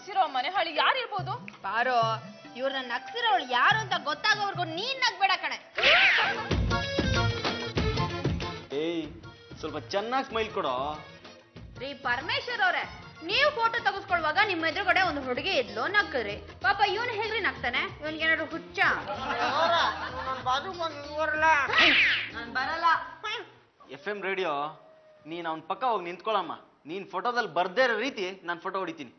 ನಗ್ಸಿರೋ ಮನೆ ಹಾಳಿ ಯಾರಿರ್ಬೋದು ಬಾರೋ ಇವ್ರನ್ನ ನಗ್ಸಿರೋಳು ಯಾರು ಅಂತ ಗೊತ್ತಾಗೋವರ್ಗು ನೀನ್ ನಗ್ಬೇಡ ಕಣೆ ಏಯ್ ಸ್ವಲ್ಪ ಚೆನ್ನಾಗಿ ಸ್ಮೈಲ್ ಕೊಡೋ ರೀ ಪರಮೇಶ್ವರ್ ಅವ್ರೆ ನೀವು ಫೋಟೋ ತೆಗೆಸ್ಕೊಳ್ವಾಗ ನಿಮ್ಮ ಎದುರುಗಡೆ ಒಂದು ಹುಡುಗಿ ಇದ್ಲು ನಕ್ಕರಿ ಪಾಪ ಇವನ್ ಹೇಳ್ರಿ ನಗ್ತಾನೆ ಇವನ್ಗೆ ಏನಾದ್ರು ಹುಚ್ಚ ನಾನ್ ಬರಲ್ಲ ಎಫ್ ಎಂ ರೇಡಿಯೋ ನೀನ್ ಅವನ್ ಪಕ್ಕ ಹೋಗಿ ನಿಂತ್ಕೊಳಮ್ಮ ನೀನ್ ಫೋಟೋದಲ್ಲಿ ಬರ್ದೇ ಇರೋ ರೀತಿ ನಾನು ಫೋಟೋ ಹೊಡಿತೀನಿ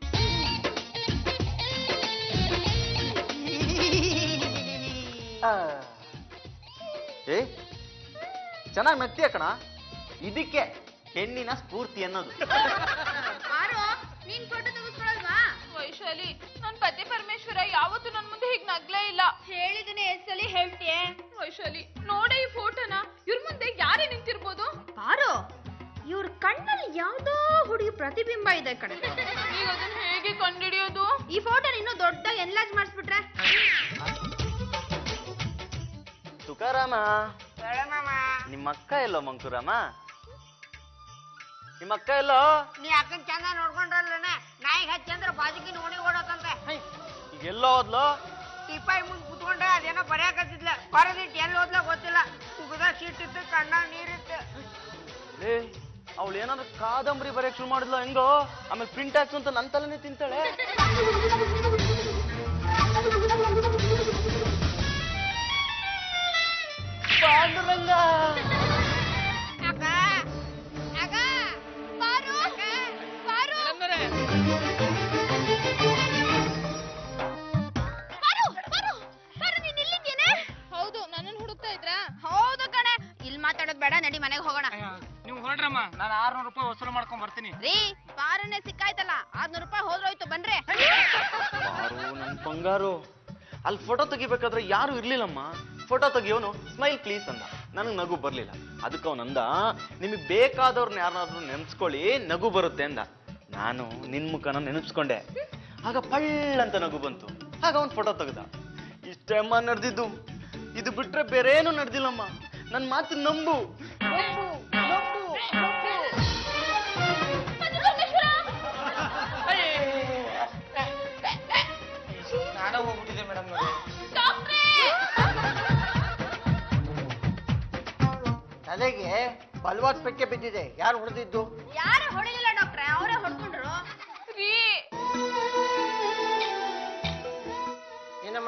ಏ ಚೆನ್ನಾಗಿ ನಗ್ತೀಯ ಕಣ ಇದಕ್ಕೆ ಹೆಣ್ಣಿನ ಸ್ಫೂರ್ತಿ ಅನ್ನೋದು ಬಾರೋ ನೀನ್ ಫೋಟೋ ತೆಗೆಸ್ಕೊಳಲ್ವಾ ವೈಶಾಲಿ ನನ್ ಪತಿ ಪರಮೇಶ್ವರ ಯಾವತ್ತೂ ನನ್ ಮುಂದೆ ಹೀಗ್ ನಗ್ಲೇ ಇಲ್ಲ ಹೇಳಿದನೆ ಎಷ್ಟಲ್ಲಿ ಹೇಳ್ತೀಯ ವೈಶಾಲಿ ನೋಡೆ ಈ ಫೋಟೋನ ಇವ್ರ ಮುಂದೆ ಯಾರೇ ನಿಂತಿರ್ಬೋದು ಬಾರೋ ಇವ್ರ ಕಣ್ಣಲ್ಲಿ ಯಾವ್ದೋ ಹುಡುಗಿ ಪ್ರತಿಬಿಂಬ ಇದೆ ಕಡೆ ಈಗ ಅದನ್ನ ಹೇಗೆ ಕಂಡಿಡಿಯೋದು ಈ ಫೋಟೋ ಇನ್ನೂ ದೊಡ್ಡ ಎನ್ಲಾಜ್ ಮಾಡಿಸ್ಬಿಟ್ರೆ ತುಕಾರಾಮ ನಿಮ್ಮ ಅಕ್ಕ ಎಲ್ಲೋ ಮಂಕುರಾಮ ನಿಮ್ಮ ಅಕ್ಕ ಎಲ್ಲೋ ನೀ ಅಕ್ಕನ್ ಚಂದ ನೋಡ್ಕೊಂಡ್ರಲ್ಲನ ನಾಯಿಗೆ ಹಚ್ಚಿ ಅಂದ್ರೆ ಬಾಜಿಗೆ ನೋಡಿ ಓಡೋಕಂತೆ ಈಗ ಎಲ್ಲೋ ಹೋದ್ಲು ಟಿಪಾಯಿ ಮುಂದ್ ಕುತ್ಕೊಂಡೆ ಅದೇನೋ ಬರ್ಯಾಕತ್ತಿದ್ಲ ಬರದಿಟ್ಟು ಎಲ್ಲಿ ಹೋದ್ಲ ಗೊತ್ತಿಲ್ಲ ಉಗದಾಗ ಸೀಟ್ ಇತ್ತು ಕಣ್ಣಾಗ ನೀರಿತ್ತು ಏ ಅವಳು ಏನಾದ್ರು ಕಾದಂಬರಿ ಬರೆಯಕ್ ಶುರು ಮಾಡಿದ್ಲು ಹೆಂಗೋ ಆಮೇಲೆ ಪ್ರಿಂಟ್ ಹಾಕ್ಸು ಅಂತ ನನ್ನ ತಲೆನೇ ತಿಂತಾಳೆ ಪಾಂಡುರಂಗ ಅಕ್ಕ ಅಕ್ಕ ಬಾರು ಬಾರು ಬಾರು ಬಾರು ಬಾರು ನೀನ್ ಇಲ್ಲಿದ್ದೇನೆ ಹೌದು ನನ್ನನ್ನು ಹುಡುಕ್ತಾ ಇದ್ರಾ ಹೌದು ಕಣೆ ಇಲ್ಲಿ ಮಾತಾಡೋದ್ ಬೇಡ ನಡಿ ಮನೆಗೆ ಹೋಗೋಣ ನೀವು ಹೊರಡ್ರಮ್ಮ ನಾನು ಆರ್ನೂರು ರೂಪಾಯಿ ವಸೂಲು ಮಾಡ್ಕೊಂಡ್ ಬರ್ತೀನಿ ರೀ ಪಾರನೆ ಸಿಕ್ಕಾಯ್ತಲ್ಲ ಆರ್ನೂರು ರೂಪಾಯಿ ಹೋದ್ರೋಯ್ತು ಬನ್ರಿ ಬಾರು ನನ್ ಬಂಗಾರು ಅಲ್ಲಿ ಫೋಟೋ ತೆಗಿಬೇಕಾದ್ರೆ ಯಾರು ಇರ್ಲಿಲ್ಲಮ್ಮ ಫೋಟೋ ತೆಗಿಯೋನು ಸ್ಮೈಲ್ ಪ್ಲೀಸ್ ಅಂದ ನನಗೆ ನಗು ಬರ್ಲಿಲ್ಲ ಅದಕ್ಕೆ ಅವನಂದ ನಿಮಗೆ ಬೇಕಾದವ್ರನ್ನ ಯಾರನ್ನಾದ್ರೂ ನೆನ್ಸ್ಕೊಳ್ಳಿ ನಗು ಬರುತ್ತೆ ಅಂದ ನಾನು ನಿನ್ ಮುಖನ ನೆನಪಿಸ್ಕೊಂಡೆ ಆಗ ಪಳ್ಳ ಅಂತ ನಗು ಬಂತು ಆಗ ಅವ್ನ್ ಫೋಟೋ ತೆಗ್ದ ಇಷ್ಟೇ ಅಮ್ಮ ನಡೆದಿದ್ದು ಇದು ಬಿಟ್ರೆ ಬೇರೇನು ನಡೆದಿಲ್ಲಮ್ಮ ನನ್ನ ಮಾತು ನಂಬು ನಂಬು ನಂಬು ನಂಬು ನಾಡ ಹೋಗ್ಬಿಟ್ಟಿದೆ ಮೇಡಮ್ ತಲೆಗೆ ಬಲವಾದ ಪೆಕ್ಕೆ ಬಿದ್ದಿದೆ ಯಾರು ಹೊಡೆದಿದ್ದು ಯಾರು ಹೊಡಿಲಿಲ್ಲ ಡಾಕ್ಟ್ರೆ ಅವರೇ ಹೊಡ್ಕೊಂಡ್ರು ರೀ ಏನಮ್ಮ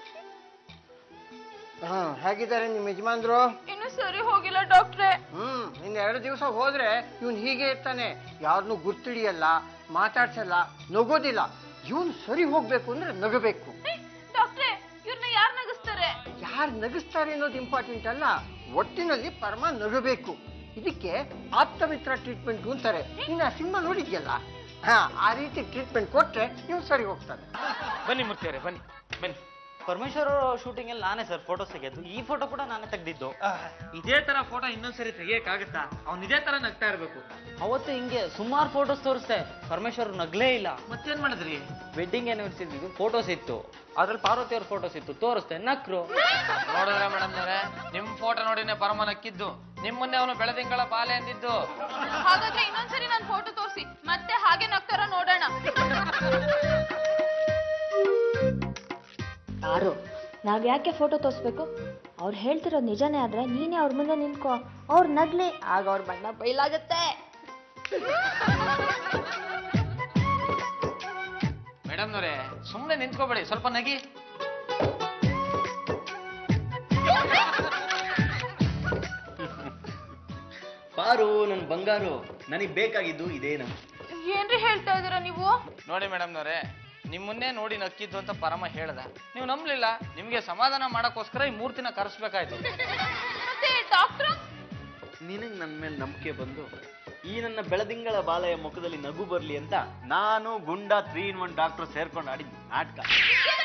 ಹಾ ಹೇಗಿದ್ದಾರೆ ನಿಮ್ಮ ಯಜಮಾನ್ರು ಇನ್ನು ಸರಿ ಹೋಗಿಲ್ಲ ಡಾಕ್ಟ್ರೆ ಹ್ಮ್ ಇನ್ನು ಎರಡು ದಿವಸ ಹೋದ್ರೆ ಇವನ್ ಹೀಗೆ ಇರ್ತಾನೆ ಯಾರನ್ನೂ ಗುರ್ತಿಡಿಯಲ್ಲ ಮಾತಾಡ್ಸಲ್ಲ ನಗೋದಿಲ್ಲ ಇವನ್ ಸರಿ ಹೋಗ್ಬೇಕು ಅಂದ್ರೆ ನಗಬೇಕು ಡಾಕ್ಟ್ರೆ ಇವ್ರನ್ನ ಯಾರು ನಗಿಸ್ತಾರೆ ಯಾರು ನಗಿಸ್ತಾರೆ ಅನ್ನೋದು ಇಂಪಾರ್ಟೆಂಟ್ ಅಲ್ಲ ಒಟ್ಟಿನಲ್ಲಿ ಪರಮ ನಗಬೇಕು ಇದಕ್ಕೆ ಆಪ್ತಮಿತ್ರ ಟ್ರೀಟ್ಮೆಂಟ್ ಅಂತಾರೆ ಇನ್ನ ಸಿನಿಮಾ ನೋಡಿದ್ಯಲ್ಲ ಹಾ ಆ ರೀತಿ ಟ್ರೀಟ್ಮೆಂಟ್ ಕೊಟ್ರೆ ನೀವು ಸರಿ ಹೋಗ್ತಾರೆ ಬನ್ನಿ ಮುರ್ತಿಯವ್ರೆ ಬನ್ನಿ ಬನ್ನಿ ಪರಮೇಶ್ವರ್ ಶೂಟಿಂಗ್ ಅಲ್ಲಿ ನಾನೇ ಸರ್ ಫೋಟೋಸ್ ತೆಗೆದ್ದು ಈ ಫೋಟೋ ಕೂಡ ನಾನೇ ತೆಗೆದಿದ್ದು ಇದೇ ತರ ಫೋಟೋ ಇನ್ನೊಂದ್ಸರಿ ತೆಗಿಯಕ್ಕಾಗತ್ತಾ ಅವ್ನ್ ಇದೇ ತರ ನಗ್ತಾ ಇರ್ಬೇಕು ಅವತ್ತು ಹಿಂಗೆ ಸುಮಾರು ಫೋಟೋಸ್ ತೋರಿಸ್ದೆ ಪರಮೇಶ್ವರ್ ನಗ್ಲೇ ಇಲ್ಲ ಮತ್ತೇನ್ ಮಾಡಿದ್ರಿ ವೆಡ್ಡಿಂಗ್ ಆನಿವರ್ಸರಿ ಫೋಟೋಸ್ ಇತ್ತು ಅದ್ರಲ್ಲಿ ಪಾರ್ವತಿ ಅವ್ರ ಫೋಟೋಸ್ ಇತ್ತು ತೋರಿಸ್ದೆ ನಕ್ರು ನೋಡಿದ್ರೆ ಮೇಡಮ್ ನಿಮ್ ಫೋಟೋ ನೋಡಿನೇ ಪರಮ ನಕ್ಕಿದ್ದು ನಿಮ್ಮನ್ನೇ ಅವನು ಬೆಳದಿಂಗಳ ಬಾಲೆ ಅಂದಿದ್ದು ಹಾಗಾದ್ರೆ ಇನ್ನೊಂದ್ಸರಿ ನನ್ ಫೋಟೋ ತೋರಿಸಿ ಮತ್ತೆ ಹಾಗೆ ನಗ್ತಾರ ನೋಡೋಣ ಯಾರು ನಾವ್ ಯಾಕೆ ಫೋಟೋ ತೋರಿಸ್ಬೇಕು ಅವ್ರು ಹೇಳ್ತಿರೋದು ನಿಜನೇ ಆದ್ರೆ ನೀನೇ ಅವ್ರ ಮುಂದೆ ನಿಂತ್ಕೋ ಅವ್ರು ನಗ್ಲಿ ಆಗ ಅವ್ರ ಬಣ್ಣ ಬಯಲಾಗತ್ತೆ ಮೇಡಮ್ನವ್ರೆ ಸುಮ್ಮನೆ ನಿಂತ್ಕೋಬೇಡಿ ಸ್ವಲ್ಪ ನಗಿ ಪಾರು ನನ್ ಬಂಗಾರು ನನಗ್ ಬೇಕಾಗಿದ್ದು ಇದೇನು ಏನ್ರಿ ಹೇಳ್ತಾ ಇದೀರ ನೀವು ನೋಡಿ ಮೇಡಮ್ನವ್ರೆ ನಿಮ್ಮನ್ನೇ ನೋಡಿ ನಕ್ಕಿದ್ದು ಅಂತ ಪರಮ ಹೇಳ್ದ ನೀವು ನಂಬ್ಲಿಲ್ಲ ನಿಮ್ಗೆ ಸಮಾಧಾನ ಮಾಡಕ್ಕೋಸ್ಕರ ಈ ಮೂರ್ತಿನ ಕರೆಸ್ಬೇಕಾಯ್ತು ಮತ್ತೆ ಡಾಕ್ಟ್ರು ನಿನಗ್ ನನ್ ಮೇಲೆ ನಂಬಿಕೆ ಬಂದು ಈ ನನ್ನ ಬೆಳದಿಂಗಳ ಬಾಲೆಯ ಮುಖದಲ್ಲಿ ನಗು ಬರ್ಲಿ ಅಂತ ನಾನು ಗುಂಡ ತ್ರೀ ಇನ್ ಒನ್ ಡಾಕ್ಟರ್ ಸೇರ್ಕೊಂಡು ಆಡಿದ್ ನಾಟಕ ಇದು